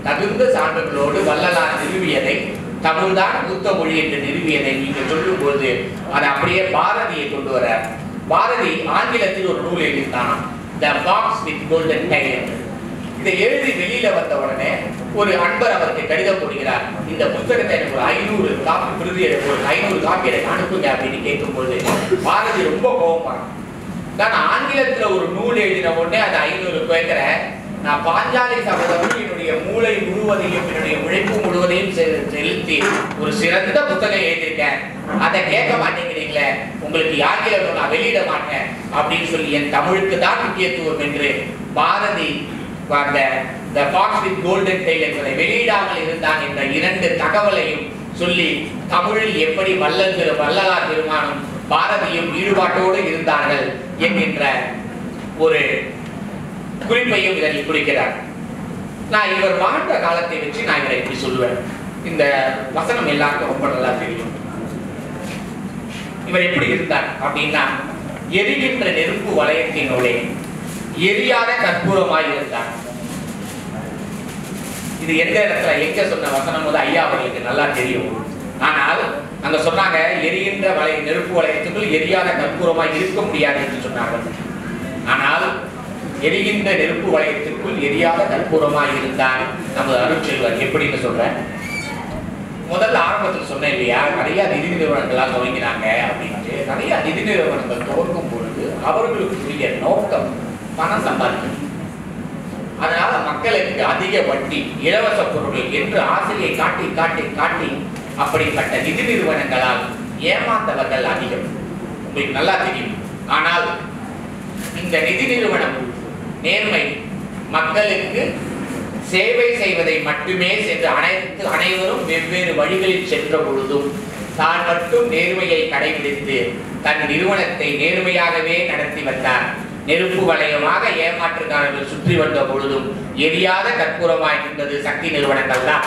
தகுந்த சான்றுகளோடு வள்ளலார் நிறுவியதை தமிழ்தான் மூத்த மொழி என்று நிறுவியதை நீங்க சொல்லும் பொழுது அதை அப்படியே பாரதியை கொண்டு வர பாரதி ஆங்கிலத்தில் ஒரு நூல் எழுதினான் the box with golden tail இதை எழுதி வெளியில வந்த உடனே ஒரு அன்பர் அவருக்கு கடிதம் போடுகிறார் இந்த புத்தகத்தை எனக்கு ஒரு ஐநூறு காப்பி பிரதி எனக்கு ஒரு ஐநூறு காப்பி எனக்கு அனுப்புங்க அப்படின்னு கேட்கும்போது பாரதி ரொம்ப கோபப்படுறான் நான் ஆங்கிலத்துல ஒரு நூல் எழுதின உடனே அது ஐநூறு கேட்கிறேன் நான் பாஞ்சாலி சபதம் என்னுடைய மூளை முழுவதையும் என்னுடைய உழைப்பு முழுவதையும் செ- செலுத்தி ஒரு சிறந்த புத்தகம் எழுதியிருக்கேன் அதை கேட்க மாட்டேங்கிறீங்களே உங்களுக்கு ஆங்கிலம் நான் வெளியிட மாட்டேன் அப்படின்னு சொல்லி என் தமிழுக்கு தான் முக்கியத்துவம் என்று பாரதி அந்த the box with golden tail என்பதை வெளியிடாமல் இருந்தான் என்ற இரண்டு தகவலையும் சொல்லி தமிழில் எப்படி வள்ளல் திரு வள்ளலார் பெருமானும் பாரதியும் ஈடுபாட்டோடு இருந்தார்கள் என்கின்ற ஒரு குறிப்பையும் இதில் குறிக்கிறார் நான் இவர் வாழ்ந்த காலத்தை வச்சு நான் இவரை இப்படி சொல்லுவேன் இந்த வசனம் எல்லாருக்கும் ரொம்ப நல்லா தெரியும் இவர் எப்படி இருந்தார் அப்படின்னா எரிகின்ற நெருப்பு வளையத்தினுடைய எரியாத கற்பூரமாய் இருந்தார் இது எந்த இடத்துல எங்க சொன்ன வசனம் போது ஐயா அவர்களுக்கு நல்லா தெரியும் ஆனால் அங்க சொன்னாங்க எரிகின்ற வலை நெருப்பு வளையத்துக்குள் எரியாத கற்பூரமாய் இருக்க முடியாது என்று சொன்னார்கள் ஆனால் எரிகின்ற நெருப்பு வளையத்திற்குள் எரியாத கற்பூரமாய் இருந்தார் நமது அருட்செல்வர் எப்படின்னு சொல்றேன் முதல்ல ஆரம்பத்தில் சொன்னேன் இல்லையா நிறைய நிதி நிறுவனங்களாக துவங்கினாங்க அப்படின்ட்டு நிறைய நிதி நிறுவனங்கள் துவங்கும் பொழுது அவர்களுக்குரிய நோக்கம் பணம் சம்பாதிக்கணும் அதனால மக்களுக்கு அதிக வட்டி இலவச பொருட்கள் என்று ஆசையை காட்டி காட்டி காட்டி அப்படிப்பட்ட நிதி நிறுவனங்களால் ஏமாந்தவர்கள் அதிகம் உங்களுக்கு நல்லா தெரியும் ஆனால் இந்த நிதி நிறுவனம் நேர்மை மக்களுக்கு சேவை செய்வதை மட்டுமே சென்று அனைத்து அனைவரும் வெவ்வேறு வழிகளில் சென்ற பொழுதும் தான் மட்டும் நேர்மையை கடைபிடித்து தன் நிறுவனத்தை நேர்மையாகவே நடத்தி வந்தார் நெருப்பு வளையமாக ஏமாற்றுக்காரர்கள் சுற்றி வந்த பொழுதும் எரியாத கற்பூரமாய் இருந்தது சக்தி நிறுவனங்கள் தான்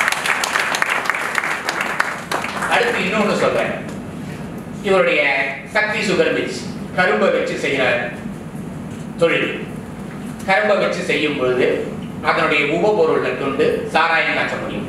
அடுத்து இன்னொன்னு சொல்றேன் இவருடைய சக்தி சுகர் மில்ஸ் கரும்பை வச்சு செய்யற தொழில் கரும்பை வச்சு செய்யும் பொழுது அதனுடைய உபபொருளை கொண்டு சாராயம் காய்ச்ச முடியும்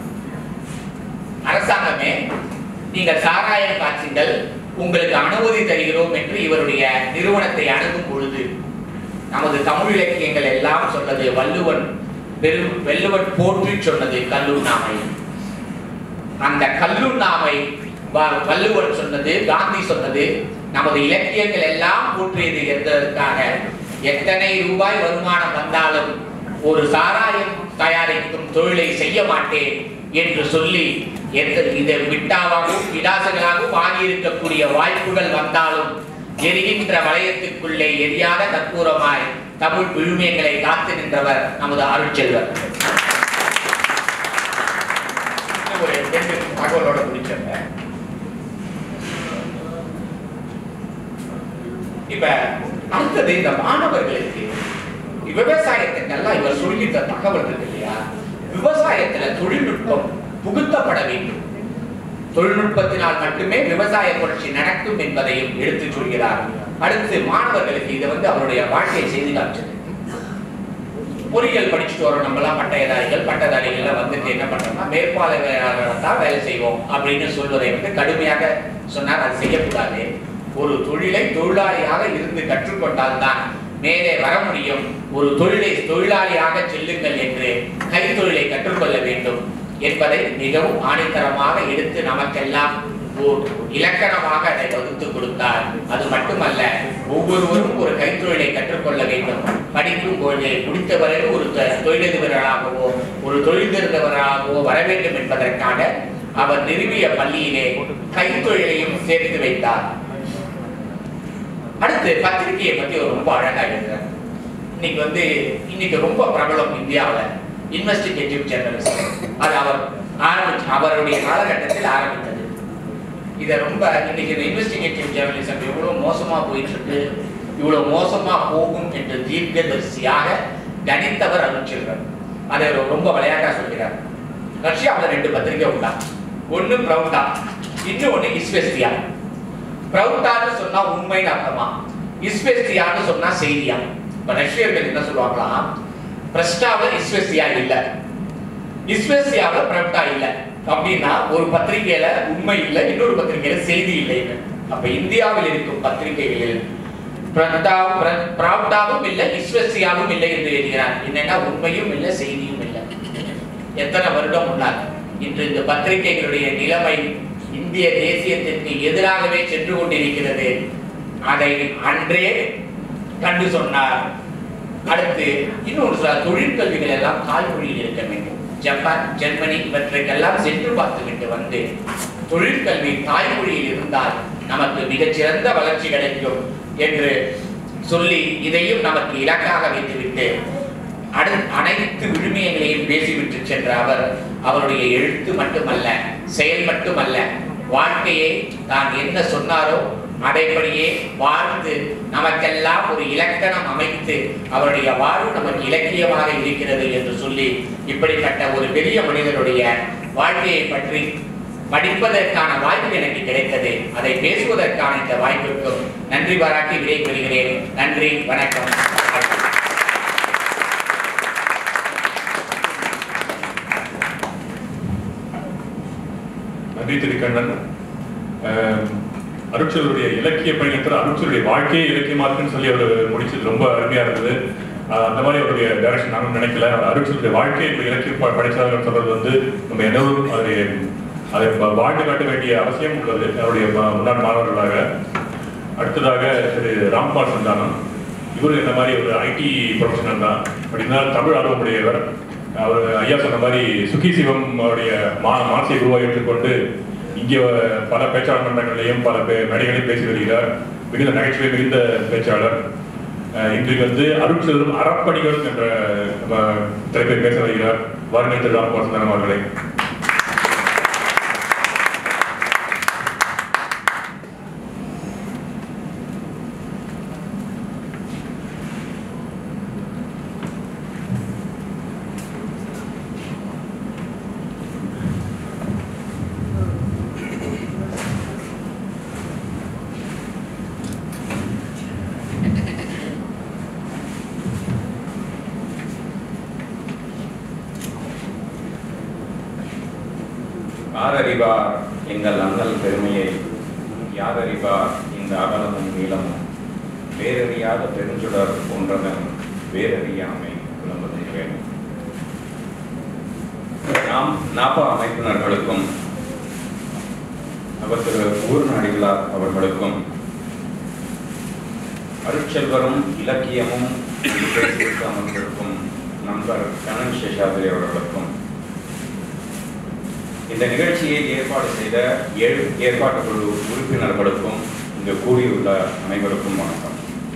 அரசாங்கமே நீங்க சாராயம் காய்ச்சுங்கள் உங்களுக்கு அனுமதி தருகிறோம் என்று இவருடைய நிறுவனத்தை அணுகும் பொழுது நமது தமிழ் இலக்கியங்கள் எல்லாம் சொன்னது வள்ளுவன் பெரும் வெள்ளுவன் போற்றி சொன்னது கல்லூர்நாமை அந்த கல்லூர்நாமை வ- வள்ளுவன் சொன்னது காந்தி சொன்னது நமது இலக்கியங்கள் எல்லாம் போற்றியது என்பதற்காக எத்தனை ரூபாய் வருமானம் வந்தாலும் ஒரு சாராயம் தயாரிக்கும் தொழிலை செய்ய மாட்டேன் என்று சொல்லி எந்த இதை விட்டாவாகவும் விடாசங்களாகவும் வாங்கியிருக்கக்கூடிய வாய்ப்புகள் வந்தாலும் எரிகின்ற வளையத்துக்குள்ளே எரியாத கற்பூரமாய் தமிழ் விழுமியங்களை காத்து நின்றவர் நமது அருட்செல்வர் இன்னும் ஒரு ரெண்டு தகவலோட முடிச்சங்க இப்ப அடுத்தது இந்த மாணவர்களுக்கு விவசாயத்துக்கெல்லாம் இவர் சொல்லித்த தகவல் இருக்கு இல்லையா விவசாயத்துல தொழில்நுட்பம் புகுத்தப்பட வேண்டும் தொழில்நுட்பத்தினால் மட்டுமே விவசாய புரட்சி நடக்கும் என்பதையும் எடுத்துச் சொல்கிறார் அடுத்து மாணவர்களுக்கு இதை வந்து அவருடைய வாழ்க்கையை செய்து காமிச்சது பொறியியல் படிச்சுட்டு வரோம் நம்மலாம் பட்டயதாரிகள் பட்டதாரிகள் வந்துட்டு என்ன பண்றோம்னா மேற்பார்வையாளராக தான் வேலை செய்வோம் அப்படின்னு சொல்வதை வந்து கடுமையாக சொன்னார் அது செய்யக்கூடாது ஒரு தொழிலை தொழிலாளியாக இருந்து கற்றுக்கொண்டால்தான் மேலே வர முடியும் ஒரு தொழிலை தொழிலாளியாக செல்லுங்கள் என்று கைத்தொழிலை கற்றுக்கொள்ள வேண்டும் என்பதை மிகவும் ஆணித்தரமாக எடுத்து நமக்கெல்லாம் ஓர் இலக்கணமாக அதை வகுத்து கொடுத்தார் அது மட்டுமல்ல ஒவ்வொருவரும் ஒரு கைத்தொழிலை கற்றுக்கொள்ள வேண்டும் படிக்கும் பொழுது முடித்தவரை ஒரு தொ- தொழிலதிபராகவோ ஒரு தொழில் தெரிந்தவராகவோ வர வேண்டும் என்பதற்காக அவர் நிறுவிய பள்ளியிலே கைத்தொழிலையும் சேர்த்து வைத்தார் அடுத்து பத்திரிகையை பத்தி அவர் ரொம்ப அழகா எழுதுறார் இன்னைக்கு வந்து இன்னைக்கு ரொம்ப பிரபலம் இந்தியாவுல இன்வெஸ்டிகேட்டிவ் ஜெர்னலிசம் அது அவர் ஆரம்பிச்சு அவருடைய காலகட்டத்தில் ஆரம்பித்தது இதை ரொம்ப இன்னைக்கு இந்த இன்வெஸ்டிகேட்டிவ் ஜெர்னலிசம் எவ்வளவு மோசமா போயிட்டு இருக்கு இவ்வளவு மோசமா போகும் என்று தீர்க்கதரிசியாக கணித்தவர் அருட்செல்வர் அதை அவர் ரொம்ப விளையாட்டா சொல்கிறார் ரஷ்யாவில் ரெண்டு பத்திரிகை உண்டா ஒன்னு பிரவுட்டா இன்னொன்னு இஸ்வெஸ்டியா பிரவுட்டான்னு சொன்னா உண்மைன்னு அர்த்தமா இஸ்வெஸ்டியான்னு சொன்னா செய்தியா இப்ப ரஷ்யர்கள் என்ன சொல்லுவாங்களா பிரஸ்டாவில் இஸ்வெஸ்டியா இல்ல இஸ்வசியாவுல பிரப்டா இல்ல அப்படின்னா ஒரு பத்திரிகையில உண்மை இல்லை இன்னொரு பத்திரிகையில செய்தி இல்லைன்னு அப்ப இந்தியாவில் இருக்கும் பத்திரிகைகளில் பிரப்டா பிர- பிராப்டாவும் இல்லை இஸ்வசியாவும் இல்லை என்று எழுதுகிறார் என்னன்னா உண்மையும் இல்லை செய்தியும் இல்லை எத்தனை வருடம் முன்னால் இன்று இந்த பத்திரிகைகளுடைய நிலைமை இந்திய தேசியத்திற்கு எதிராகவே சென்று கொண்டிருக்கிறது அதை அன்றே கண்டு சொன்னார் அடுத்து இன்னொரு சில தொழிற்கல்விகள் எல்லாம் தாய்மொழியில் இருக்க வேண்டும் ஜப்பான் ஜெர்மனி இவற்றைக்கெல்லாம் சென்று பார்த்துவிட்டு வந்து தொழிற்கல்வி தாய்மொழியில் இருந்தால் நமக்கு மிகச்சிறந்த வளர்ச்சி கிடைக்கும் என்று சொல்லி இதையும் நமக்கு இலக்காக வைத்துவிட்டு அடு அனைத்து விழுமியங்களையும் பேசிவிட்டு சென்ற அவர் அவருடைய எழுத்து மட்டுமல்ல செயல் மட்டுமல்ல வாழ்க்கையை தான் என்ன சொன்னாரோ அதைப்படியே வாழ்ந்து நமக்கெல்லாம் ஒரு இலக்கணம் அமைத்து அவருடைய வாழ்வு நமக்கு இலக்கியமாக இருக்கிறது என்று சொல்லி இப்படிப்பட்ட ஒரு பெரிய மனிதருடைய வாழ்க்கையை பற்றி படிப்பதற்கான வாய்ப்பு எனக்கு கிடைத்தது அதை பேசுவதற்கான இந்த வாய்ப்பிற்கும் நன்றி பாராட்டி விடை பெறுகிறேன் நன்றி வணக்கம் நன்றி திருக்கண்ணன் அஹ், அருட்சலுடைய இலக்கிய பயணத்தில் அருட்சலுடைய வாழ்க்கையே இலக்கியமாக்குன்னு சொல்லி அவர் முடிச்சது ரொம்ப அருமையா இருந்தது அஹ், அந்த மாதிரி அவருடைய டைரக்ஷன் நானும் நினைக்கல அவர் அருட்சலுடைய வாழ்க்கையை இப்போ இலக்கியம் ப- படிச்சார்கள் சொல்றது வந்து நம்ம எல்லோரும் அதை அதை வ- வாழ்ந்து காட்ட வேண்டிய அவசியம் உள்ளது அவருடைய ம- முன்னாள் மாணவர்களாக அடுத்ததாக திரு ராம்பால் சந்தானம் இவரு இந்த மாதிரி ஒரு ஐடி ப்ரொஃபஷனல் தான் அப்படின்னா தமிழ் ஆர்வமுடையவர் அவர் ஐயா சொன்ன மாதிரி சுகி சிவம் அவருடைய மா மாசியை உருவாக்கிட்டுக் கொண்டு இங்கே பல பேச்சாளர் மன்றங்களையும் பல பே மேடைகளையும் பேசி வருகிறார் மிகுந்த நகைச்சுவை மிகுந்த பேச்சாளர் அஹ் இன்றைக்கு வந்து அருட்செல்வம் அறப்பணிகளும் என்ற நம்ம தலைப்பை பேச வருகிறார் வாருங்கள் திரு ராம்பால் சந்தானம் அவர்களை ஆரறிவார் எங்கள் அண்ணல் பெருமையை யாரறிவார் இந்த அகலமும் நீளமும் வேறறியாத பெருஞ்சுடர் போன்றதன் வேறறியாமை விளம்பதை வேண்டும் நாம் நாப்பா அமைப்பினர்களுக்கும் அவர் திரு ஊர்நாடிகளார் அவர்களுக்கும் அருட்செல்வரும் இலக்கியமும் பேசியிருக்க அமர்ந்திருக்கும் நண்பர் கணன் சேஷாதிரி அவர்களுக்கும் இந்த நிகழ்ச்சியை ஏற்பாடு செய்த ஏழு ஏற்பாட்டு குழு உறுப்பினர்களுக்கும் இங்கு கூடியுள்ள அனைவருக்கும் வணக்கம்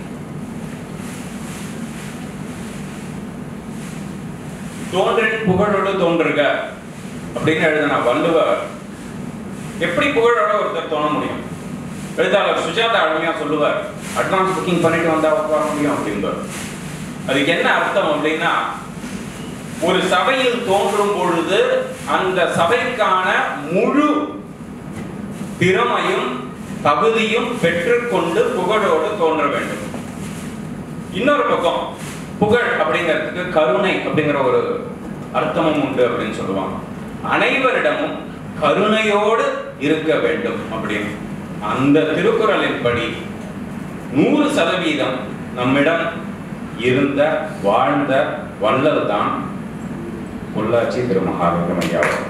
தோன்றின் புகழோடு தோன்றுக அப்படின்னு எழுதின வள்ளுவர் எப்படி புகழோட ஒருத்தர் தோண முடியும் எழுத்தாளர் சுஜாதா அருமையா சொல்லுவார் அட்வான்ஸ் புக்கிங் பண்ணிட்டு வந்தா உட்கார முடியும் அப்படின்பார் அதுக்கு என்ன அர்த்தம் அப்படின்னா ஒரு சபையில் தோன்றும் பொழுது அந்த சபைக்கான முழு திறமையும் தகுதியும் பெற்றுக்கொண்டு புகழோடு தோன்ற வேண்டும் இன்னொரு பக்கம் புகழ் அப்படிங்கிறதுக்கு கருணை அப்படிங்கிற ஒரு அர்த்தமும் உண்டு அப்படின்னு சொல்லுவாங்க அனைவரிடமும் கருணையோடு இருக்க வேண்டும் அப்படின்னு அந்த திருக்குறளின்படி நூறு சதவீதம் நம்மிடம் இருந்த வாழ்ந்த வள்ளல் தான் பொள்ளாச்சி திருமகாலிங்கம் ஐயா அவர்கள்.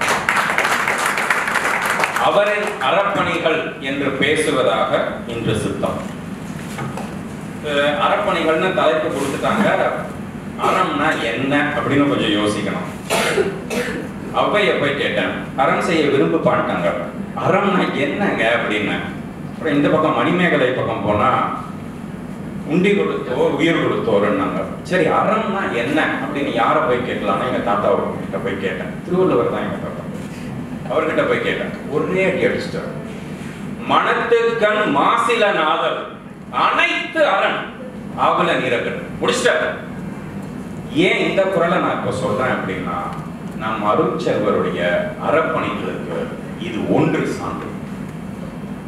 அவரின் அறப்பணிகள் என்று பேசுவதாக இன்று சித்தம் அஹ் அறப்பணிகள்னு தலைப்பு கொடுத்துட்டாங்க அறம்னா என்ன அப்படின்னு கொஞ்சம் யோசிக்கணும் அவ்வைய போய் கேட்டேன் அறம் செய்ய விரும்ப பாட்டாங்க அறம்னா என்னங்க அப்படின்னு அப்புறம் இந்த பக்கம் மணிமேகலை பக்கம் போனா உண்டி கொடுத்தோர் உயிர் கொடுத்தோர்னாங்க சரி அறம்னா என்ன அப்படின்னு யாரை போய் கேட்கலாம்னு எங்க தாத்தா கிட்ட போய் கேட்டேன் திருவள்ளுவர் தான் எங்க தாத்தா அவர்கிட்ட போய் கேட்டேன் ஒரே அடி அடிச்சிட்டார் மனத்துக்கண் மாசில நாதல் அனைத்து அரண் ஆகுல நீரகன் முடிச்சிட்டாரு ஏன் இந்த குரலை நான் இப்ப சொல்றேன் அப்படின்னா நம் அருட்செல்வருடைய அறப்பணிகளுக்கு இது ஒன்று சான்று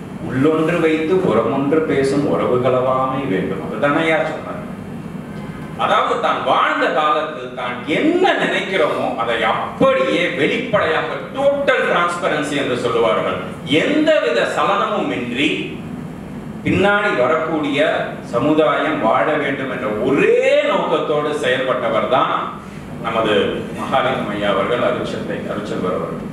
உள்ளொன்று வைத்து புறமொன்று பேசும் உறவுகளவாமை வேண்டும் அதுதானே யார் சொன்னார் அதாவது தான் வாழ்ந்த காலத்தில் தான் என்ன நினைக்கிறோமோ அதை அப்படியே வெளிப்படையாக டோட்டல் டிரான்ஸ்பரன்சி என்று சொல்லுவார்கள் எந்தவித சலனமும் இன்றி பின்னாடி வரக்கூடிய சமுதாயம் வாழ வேண்டும் என்ற ஒரே நோக்கத்தோடு செயல்பட்டவர் தான் நமது மகாலிங்கம் ஐயா அவர்கள் அருட்சத்தை அருட்செல்வர் அவர்கள்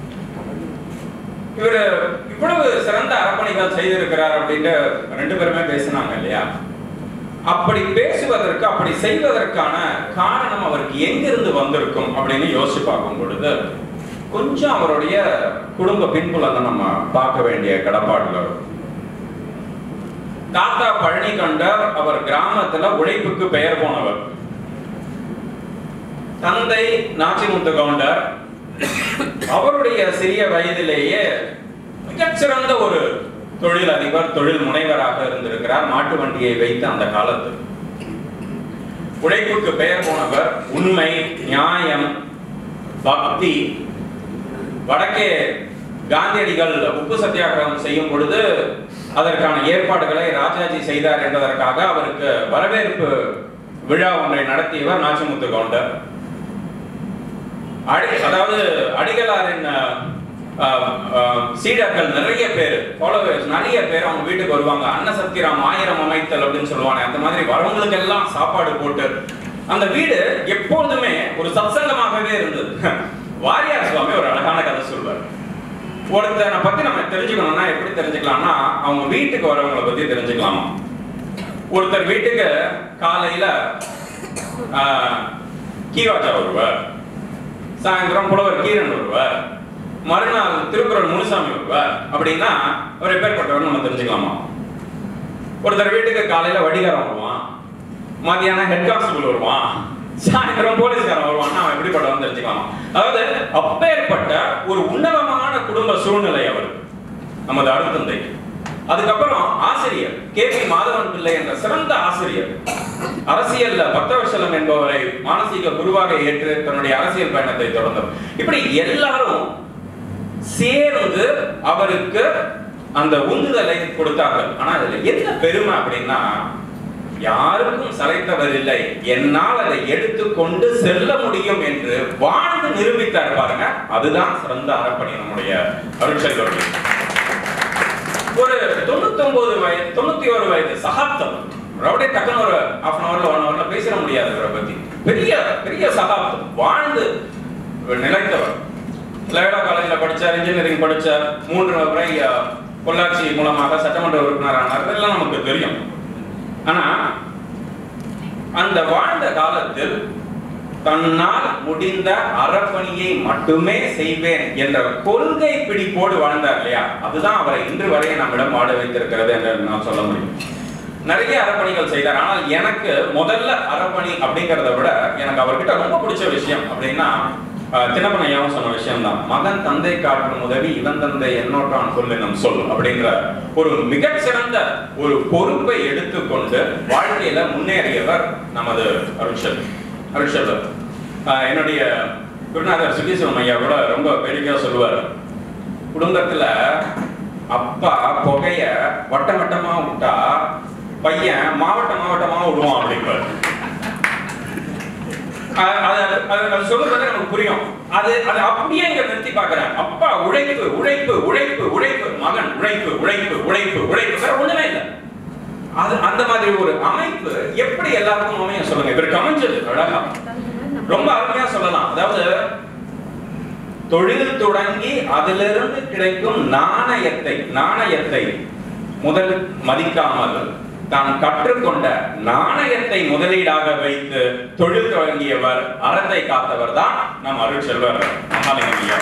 இவர் இவ்வளவு சிறந்த அரப்பணிகள் செய்திருக்கிறார் அப்படின்ட்டு ரெண்டு பேருமே பேசினாங்க இல்லையா அப்படி பேசுவதற்கு அப்படி செய்வதற்கான காரணம் அவருக்கு எங்கிருந்து வந்திருக்கும் அப்படின்னு யோசிச்சு பார்க்கும் பொழுது கொஞ்சம் அவருடைய குடும்ப பின்புலத்தை நம்ம பார்க்க வேண்டிய கடப்பாடுல இருக்கும். தாத்தா பழனி கண்டர் அவர் கிராமத்துல உழைப்புக்கு பெயர் போனவர் தந்தை நாச்சிமுத்து கவுண்டர் அவருடைய சிறிய வயதிலேயே மிகச்சிறந்த ஒரு தொழில் அதிபர் தொழில் முனைவராக இருந்திருக்கிறார் மாட்டு வண்டியை வைத்து அந்த காலத்தில் உழைப்புக்கு பெயர் போனவர் உண்மை நியாயம் பக்தி வடக்கே காந்தியடிகள் உப்பு சத்தியாகிரகம் செய்யும் பொழுது அதற்கான ஏற்பாடுகளை ராஜாஜி செய்தார் என்பதற்காக அவருக்கு வரவேற்பு விழா ஒன்றை நடத்தியவர் நாச்சிமுத்து கவுண்டர் அடி அதாவது அடிகளாரின் அஹ், அஹ், சீடர்கள் நிறைய பேர் ஃபாலோவர்ஸ் நிறைய பேர் அவங்க வீட்டுக்கு வருவாங்க அன்னசத்திரம் ஆயிரம் அமைத்தல் அப்படின்னு சொல்லுவாங்க அந்த மாதிரி வரவங்களுக்கு எல்லாம் சாப்பாடு போட்டு அந்த வீடு எப்பொழுதுமே ஒரு சத்சங்கமாகவே இருந்தது வாரியார் சுவாமி ஒரு அழகான கதை சொல்வார் ஒருத்தனை பத்தி நம்ம தெரிஞ்சுக்கணும்னா எப்படி தெரிஞ்சுக்கலாம்னா அவங்க வீட்டுக்கு வரவங்களை பத்தி தெரிஞ்சுக்கலாமா ஒருத்தர் வீட்டுக்கு காலையில ஆஹ், கீவாச்சா வருவார் சாயந்தரம் புலவர் கீரன் வருவார் மறுநாள் திருக்குறள் முனுசாமி வருவார் அப்படின்னா அவர் எப்பேற்பட்டவர்னு நம்ம தெரிஞ்சுக்கலாமா ஒருத்தர் வீட்டுக்கு காலையில வடிகாரம் வருவான் மத்தியானம் ஹெட் கான்ஸ்டபிள் வருவான் சாயந்தரம் போலீஸ்காரன் வருவான் அவன் எப்படிப்பட்டவன் தெரிஞ்சுக்கலாமா அதாவது அப்பேற்பட்ட ஒரு உன்னதமான குடும்ப சூழ்நிலை அவர் நமது அருத்தந்தைக்கு அதுக்கப்புறம் ஆசிரியர் கே பி மாதவன் பிள்ளை என்ற சிறந்த ஆசிரியர் அரசியல்ல பக்தவசலம் என்பவரை மானசீக குருவாக ஏற்று தன்னுடைய அரசியல் பயணத்தை தொடர்ந்தவர் இப்படி எல்லாரும் சேர்ந்து அவருக்கு அந்த உந்துதலை கொடுத்தார்கள் ஆனா இதுல என்ன பெருமை அப்படின்னா யாருக்கும் சளைத்தவர் இல்லை என்னால் அதை எடுத்துக்கொண்டு செல்ல முடியும் என்று வாழ்ந்து நிரூபித்தார் பாருங்க அதுதான் சிறந்த அறப்பணி நம்முடைய அருட்செல்வர்கள் ஒரு தொண்ணூத்தொன்பது வயது தொண்ணூத்தி ஒரு வயது சகாப்தம் அப்படியே டக்குன்னு ஒரு ஹாஃப் அன் ஹவர்ல ஒன் ஹவர்ல பேசிட முடியாது இவரை பத்தி பெரிய பெரிய சகாப்தம் வாழ்ந்து நிலைத்தவர் லயோலா காலேஜ்ல படிச்சார் இன்ஜினியரிங் படிச்சார் மூன்று முறை அஹ், பொள்ளாச்சி மூலமாக சட்டமன்ற உறுப்பினர் ஆனார் இதெல்லாம் நமக்கு தெரியும் ஆனா அந்த வாழ்ந்த காலத்தில் தன்னால் முடிந்த அறப்பணியை மட்டுமே செய்வேன் என்ற கொள்கை பிடிப்போடு வாழ்ந்தார் இல்லையா அதுதான் அவரை இன்று வரை நம்மிடம் வாழ வைத்திருக்கிறது என்று நான் சொல்ல முடியும் நிறைய அறப்பணிகள் செய்தார் ஆனால் எனக்கு முதல்ல அறப்பணி அப்படிங்கிறத விட எனக்கு அவர்கிட்ட ரொம்ப பிடிச்ச விஷயம் அப்படின்னா அஹ், தினப்பன் ஐயாவும் சொன்ன விஷயம் தான் மகன் தந்தை காட்டும் உதவி இவன் தந்தை என்னோட்டான் சொல்லினும் சொல் அப்படிங்கிற ஒரு மிகச்சிறந்த ஒரு பொறுப்பை எடுத்துக்கொண்டு வாழ்க்கையில முன்னேறியவர் நமது அருஷல் அருஷல் என்னுடைய குருநாதர் சுகீஸ்வரம் ஐயா கூட ரொம்ப வேடிக்கையா சொல்லுவார் குடும்பத்துல அப்பா புகைய வட்ட வட்டமா விட்டா பையன் மாவட்ட மாவட்டமா விடுவான் அப்படிம்பாரு அஹ் அது அது- அது சொல்றது நமக்கு புரியும் அது அது அப்படியே இங்க நிறுத்தி பார்க்கிறேன் அப்பா உழைப்பு உழைப்பு உழைப்பு உழைப்பு மகன் உழைப்பு உழைப்பு உழைப்பு உழைப்பு வேற ஒண்ணுமே இல்லை அது அந்த மாதிரி ஒரு அமைப்பு எப்படி எல்லாருக்கும் அமையும் சொல்லுங்க இவருக்கு அமைஞ்சது அழகா ரொம்ப அருமையா சொல்லலாம் அதாவது தொழில் தொடங்கி அதிலிருந்து கிடைக்கும் நாணயத்தை நாணயத்தை முதல் மதிக்காமல் தான் கற்றுக்கொண்ட நாணயத்தை முதலீடாக வைத்து தொழில் தொடங்கியவர் அறத்தை காத்தவர் தான் நம் அருட்செல்வர் மகாலிங்கம் ஐயா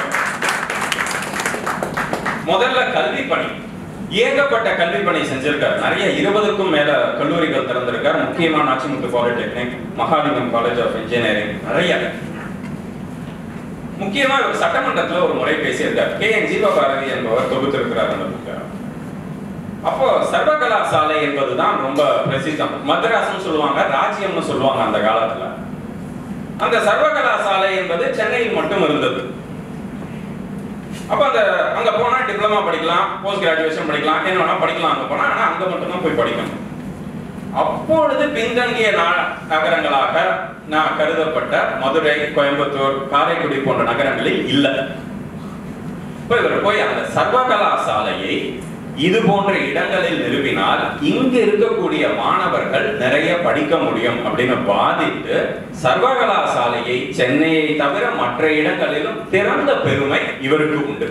முதல்ல கல்வி பணி ஏகப்பட்ட கல்வி பணி செஞ்சிருக்காரு நிறைய இருபதுக்கும் மேல கல்லூரிகள் திறந்திருக்கார் முக்கியமா Nachimuthu polytechnic Mahalingam college of engineering நிறைய முக்கியமா இவர் சட்டமன்றத்துல ஒரு முறை பேசியிருக்கார் கே என் ஜீவபாரதி என்பவர் தொகுத்திருக்கிறார் அந்த புக்கை அப்போ சர்வகலா சாலை என்பதுதான் ரொம்ப பிரசித்தம் மദ്രാஸ்னு சொல்லுவாங்க ராஜ்யம்னு சொல்லுவாங்க அந்த காலத்துல அந்த சர்வகலா சாலை என்பது சென்னையில் மட்டும் இருந்தது அப்ப அந்த அங்க போனா டிப்ளமா படிக்கலாம் போஸ்ட் கிராஜுவேஷன் படிக்கலாம் என்ன வேணா படிக்கலாம் அங்க போனா ஆனா அங்க மட்டும் தான் போய் படிக்கணும் அப்பொழுது பின்தங்கிய நா- நகரங்களாக நான் கருதப்பட்ட மதுரை கோயம்புத்தூர் காரைக்குடி போன்ற நகரங்களில் இல்லை இப்ப இவர் போய் அந்த சர்வகலா சாலையை இது போன்ற இடங்களில் நிறுவினால் இங்கு இருக்கக்கூடிய மாணவர்கள் நிறைய படிக்க முடியும் அப்படின்னு பாதித்து சர்வகலா சாலையை சென்னையை தவிர மற்ற இடங்களிலும் திறந்த பெருமை இவருக்கு உண்டு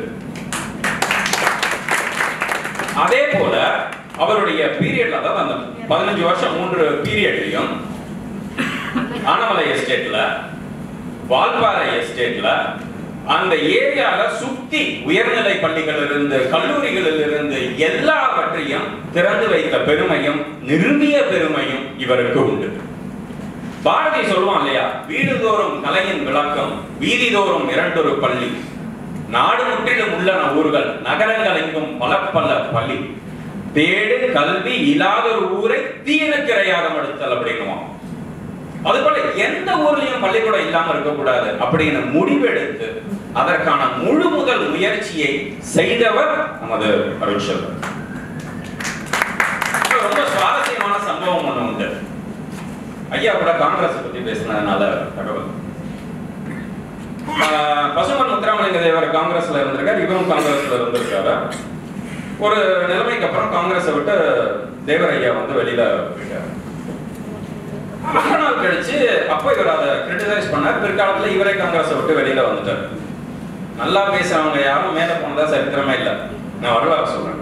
அதே போல அவருடைய பீரியட்ல அதாவது அந்த பதினஞ்சு வருஷம் மூன்று பீரியட்லயும் ஆனமலை எஸ்டேட்ல வால்பாறை எஸ்டேட்ல அந்த ஏரியால சுத்தி உயர்நிலை பள்ளிகள் இருந்து கல்லூரிகளில் இருந்து எல்லாவற்றையும் திறந்து வைத்த பெருமையும் நிறுவிய பெருமையும் இவருக்கு உண்டு பாரதி சொல்லுவான் இல்லையா வீடுதோறும் கலையின் விளக்கம் வீதிதோறும் இரண்டொரு பள்ளி நாடு முற்றிலும் உள்ளன ஊர்கள் நகரங்கள் எங்கும் பல பல பள்ளி தேடு கல்வி இல்லாத ஒரு ஊரை தீயனுக்கிரையாக மடுத்தல் அப்படின்னுவான் அது போல எந்த ஊர்லயும் பள்ளிக்கூடம் இல்லாம இருக்கக்கூடாது அப்படின்னு முடிவெடுத்து அதற்கான முழு முதல் முயற்சியை செய்தவர் நமது அருட்செல்வர் இப்ப ரொம்ப சுவாரஸ்யமான சம்பவம் ஒண்ணு உண்டு ஐயா கூட காங்கிரஸ் பத்தி பேசினதுனால தகவல் ஆஹ் பசுமன் முத்துராமலிங்க தேவர் காங்கிரஸ்ல இருந்திருக்காரு இவரும் காங்கிரஸ்ல இருந்திருக்காரு ஒரு நிலைமைக்கு அப்புறம் காங்கிரஸை விட்டு தேவர் ஐயா வந்து வெளியில போயிட்டாரு ரொம்ப நாள் கழிச்சு அப்போ இவர் அதை கிரிட்டிசைஸ் பண்ணார் பிற்காலத்துல இவரே காங்கிரஸை விட்டு வெளியில வந்துட்டார் நல்லா பேசுறவங்க யாரும் மேல போனதா சரித்திரமே இல்ல நான் வரலாறு சொல்றேன்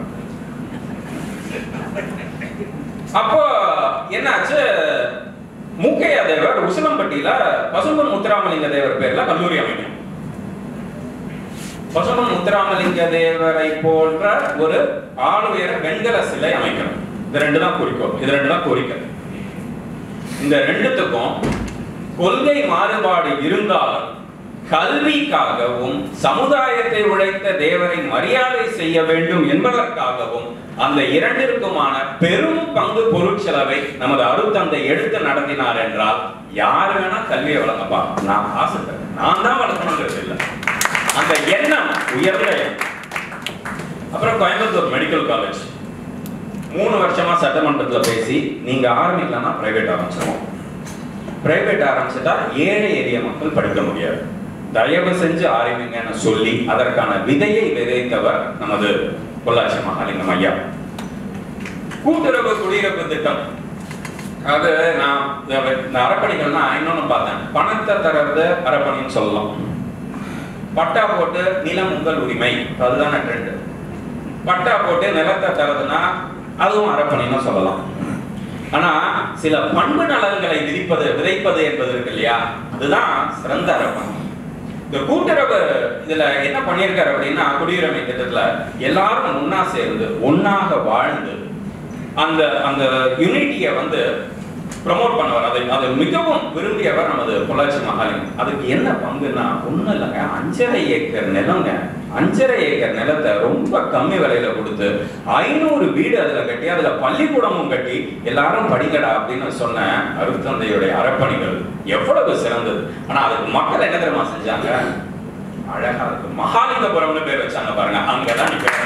அப்போ என்னாச்சு மூக்கையா தேவர் உசிலம்பட்டியில பசும்பன் முத்துராமலிங்க தேவர் பேர்ல கல்லூரி அமைக்கணும் பசும்பன் முத்துராமலிங்க தேவரை போன்ற ஒரு ஆளுயர வெண்கல சிலை அமைக்கணும் இது ரெண்டு தான் குறிக்கோள் இது ரெண்டு தான் கோரிக்கை இந்த ரெண்டுத்துக்கும் கொள்கை மாறுபாடு இருந்தாலும் கல்விக்காகவும் சமுதாயத்தை உழைத்த தேவரை மரியாதை செய்ய வேண்டும் என்பதற்காகவும் அந்த இரண்டிற்குமான பெரும் பங்கு பொருட்செலவை நமது அருத்தந்தை எடுத்து நடத்தினார் என்றால் யார் வேணா கல்வியை வழங்கப்பா நான் ஆசைப்படுறேன் நான் தான் வளர்க்கணுங்கிறது இல்லை அந்த எண்ணம் உயர்ந்த எண்ணம் அப்புறம் கோயம்புத்தூர் மெடிக்கல் காலேஜ் மூணு வருஷமா சட்டமன்றத்துல பேசி நீங்க ஆரம்பிக்கலாம்னா பிரைவேட் ஆரம்பிச்சிருவோம் பிரைவேட் ஆரம்பிச்சுட்டா ஏழை எளிய மக்கள் படிக்க முடியாது தயவு செஞ்சு ஆரம்பிங்கன்னு சொல்லி அதற்கான விதையை விதைத்தவர் நமது பொள்ளாச்சி மகாலிங்கம் ஐயா கூட்டுறவு குடியிருப்பு திட்டம் அது நான் இந்த இந்த அறப்பணிகள்னா இன்னொன்னு பார்த்தேன் பணத்தை தர்றது அறப்பணின்னு சொல்லலாம் பட்டா போட்டு நிலம் உங்கள் உரிமை அதுதானே ட்ரெண்ட் பட்டா போட்டு நிலத்தை தரதுன்னா அதுவும் அறப்பணின்னு சொல்லலாம் ஆனா சில பண்பு நலன்களை விதிப்பது விதைப்பது என்பது இருக்கு இல்லையா அதுதான் சிறந்த அறப்பணி இந்த கூட்டுறவு இதுல என்ன பண்ணியிருக்காரு அப்படின்னா குடியுரிமை திட்டத்துல எல்லாரும் ஒண்ணா சேர்ந்து ஒண்ணாக வாழ்ந்து அந்த அந்த யூனிட்டியை வந்து ப்ரமோட் பண்ணவர் அதை அதை மிகவும் விரும்பியவர் நமது பொள்ளாச்சி மகாலிங்கம் அதுக்கு என்ன பங்குன்னா ஒண்ணும் இல்லைங்க அஞ்சரை ஏக்கர் நிலங்க அஞ்சரை ஏக்கர் நிலத்தை ரொம்ப கம்மி விலையில கொடுத்து ஐநூறு வீடு அதுல கட்டி அதுல பள்ளிக்கூடமும் கட்டி எல்லாரும் படிக்கடா அப்படின்னு சொன்ன அருத்தந்தையுடைய அறப்பணிகள் எவ்வளவு சிறந்தது ஆனா அதுக்கு மக்கள் என்ன தெரியுமா செஞ்சாங்க அழகா இருக்கு மகாலிங்கபுரம்னு பேர் வச்சாங்க பாருங்க அங்கதான் நிக்கிறாங்க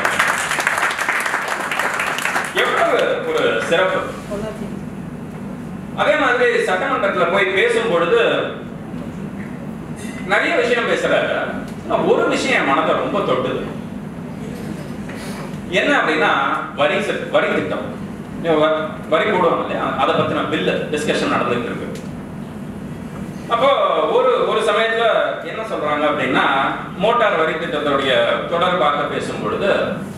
எவ்வளவு ஒரு சிறப்பு அதே மாதிரி சட்டமன்றத்துல போய் பேசும் பொழுது நிறைய விஷயம் பேசுறாரு ஆனா ஒரு விஷயம் என் மனதை ரொம்ப தொட்டுது என்ன அப்படின்னா வரி செட்- வரி திட்டம் இங்க வ- வரி போடுவாங்க இல்லையா அதை பத்தின பில்லு டிஸ்கஷன் நடந்துட்டு இருக்கு அப்போ ஒரு ஒரு சமயத்துல என்ன சொல்றாங்க அப்படின்னா மோட்டார் வரி திட்டத்துடைய தொடர்பாக பேசும் பொழுது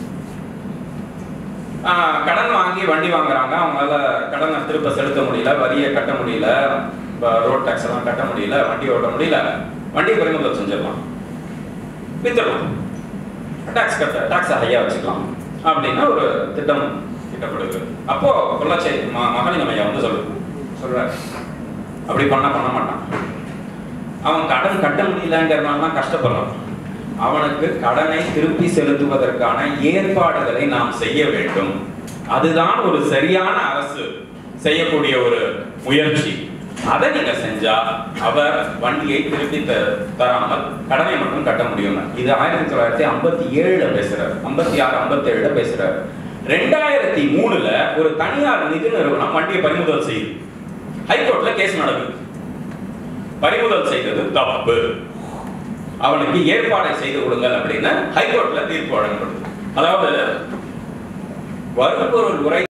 ஆஹ், கடன் வாங்கி வண்டி வாங்குறாங்க அவங்களால கடனை திருப்ப செலுத்த முடியல வரியை கட்ட முடியல ரோட் டாக்ஸ் எல்லாம் கட்ட முடியல வண்டி ஓட்ட முடியல வண்டியை பறிமுதல் செஞ்சிடலாம் வித்துடலாம் டாக்ஸ் கட்ட டாக்ஸ் ஹையா வச்சுக்கலாம் அப்படின்னு ஒரு திட்டம் திட்டப்படுது அப்போ பொள்ளாச்சி ம- மகளிர் ஐயா வந்து சொல்லு சொல்றாரு அப்படி பண்ண பண்ண மாட்டான் அவன் கடன் கட்ட முடியலங்கிறனால தான் கஷ்டப்படுறான் அவனுக்கு கடனை திருப்பி செலுத்துவதற்கான ஏற்பாடுகளை நாம் செய்ய வேண்டும் அதுதான் ஒரு சரியான அரசு செய்யக்கூடிய ஒரு முயற்சி அதை நீங்க செஞ்சா அவர் வண்டியை திருப்பி த- தராமல் கடனை மட்டும் கட்ட முடியும் இது ஆயிரத்தி தொள்ளாயிரத்தி ஐம்பத்தி ஏழுல பேசுறாரு ஐம்பத்தி ஆறு ஐம்பத்தி ஏழுல பேசுறாரு ரெண்டாயிரத்தி மூணுல ஒரு தனியார் நிதி நிறுவனம் வண்டியை பறிமுதல் செய்யுது ஹைகோர்ட்ல கேஸ் நடக்குது பறிமுதல் செய்தது தப்பு அவனுக்கு ஏற்பாடை செய்து கொடுங்கள் அப்படின்னு ஹைகோர்ட்ல தீர்ப்பு வழங்கப்படுது அதாவது வரும்பொருள் உரை